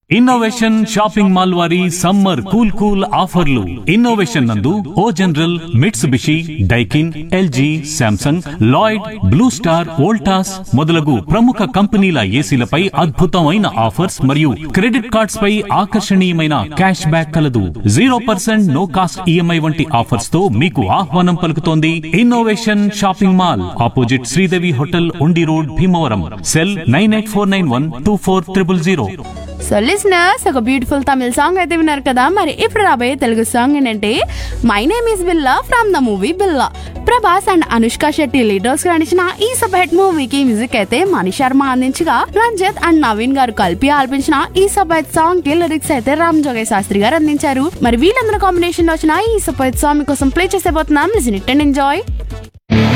innovation shopping mall వారి summer cool cool ఆఫర్లు Innovation నందు O General Mitsubishi Daikin LG Samsung Lloyd Blue Star Voltas మొదలగు ప్రముఖ కంపెనీల ఏసీలపై అద్భుతమైన ఆఫర్స్ మరియు క్రెడిట్ కార్డ్స్ పై ఆకర్షణీయమైన క్యాష్ బ్యాక్ కలదు zero percent no cost EMI వంటి ఆఫర్స్ తో మీకు ఆహ్వానం పలుకుతోంది Innovation shopping mall opposite Sridevi hotel Undi road Bhimavaram cell nine eight four nine one two four triple zero so listeners ఒక బ్యూటిఫుల్ తమిళ సాంగ్ అయితే విన్నారు కదా మరి ఇప్పుడు రాబోయే తెలుగు సాంగ్ ఏంటంటే my name is Billa from the movie Billa Prabhas and Anushka Shetty leaders గా నడిచిన ఈ సబెట్ మూవీకి మ్యూజిక్ అయితే మణి శర్మ అందించగా రంజిత్ అండ్ నవీన్ గారు కలిపి ఆలపించిన ఈ సబెట్ సాంగ్ కి లిరిక్స్ అయితే రామ్ జోగయ్య శాస్త్రి గారు అందించారు మరి వీళ్ళందరూ కాంబినేషన్ లో వచ్చిన ఈ సబెట్ సాంగ్ కోసం ప్లే చేసేపోతున్నాం లిజన్ ఇట్ అండ్ ఎంజాయ్